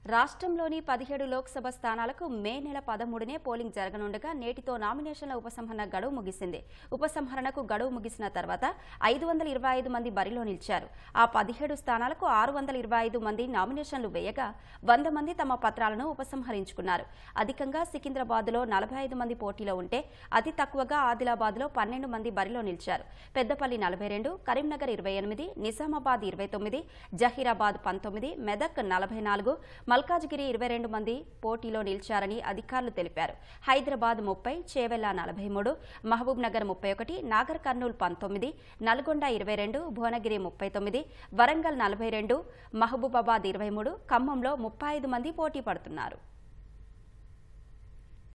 రాష్ట్రంలోని పదిహేడు లోక్సభ స్థానాలకు మే నెల పదమూడునే పోలింగ్ జరగనుండగా నేటితో నామినేషన్ల ఉపసంహరణ గడువు ముగిసింది ఉపసంహరణకు గడువు ముగిసిన తర్వాత ఐదు వందల ఇరవై ఐదు మంది బరిలో నిలిచారు ఆ పదిహేడు స్థానాలకు ఆరు వందల ఇరవై ఐదు మంది నామినేషన్లు వేయగా వంద మంది తమ పత్రాలను ఉపసంహరించుకున్నారు అధికంగా సికింద్రాబాద్లో నలభై ఐదు మంది పోటీలో ఉంటే అతి తక్కువగా ఆదిలాబాద్లో పన్నెండు మంది బరిలో నిలిచారు పెద్దపల్లి నలభై రెండు కరీంనగర్ ఇరవై ఎనిమిది నిజామాబాద్ ఇరవై తొమ్మిది జహీరాబాద్ పంతొమ్మిది మెదక్ నలభై నాలుగు మల్కాజ్గిరి ఇరవై రెండు మంది పోటీలో నిలిచారని అధికారులు తెలిపారు హైదరాబాద్ ముప్పై చేవెళ్ల నలభై మూడు మహబూబ్ నగర్ ముప్పై ఒకటి నాగర్ కర్నూల్ పంతొమ్మిది నల్గొండ ఇరవై రెండు భువనగిరి ముప్పై తొమ్మిది వరంగల్ నలభై రెండు మహబూబాబాద్ ఇరవై మూడు ఖమ్మంలో ముప్పై ఐదు మంది పోటీ పడుతున్నారు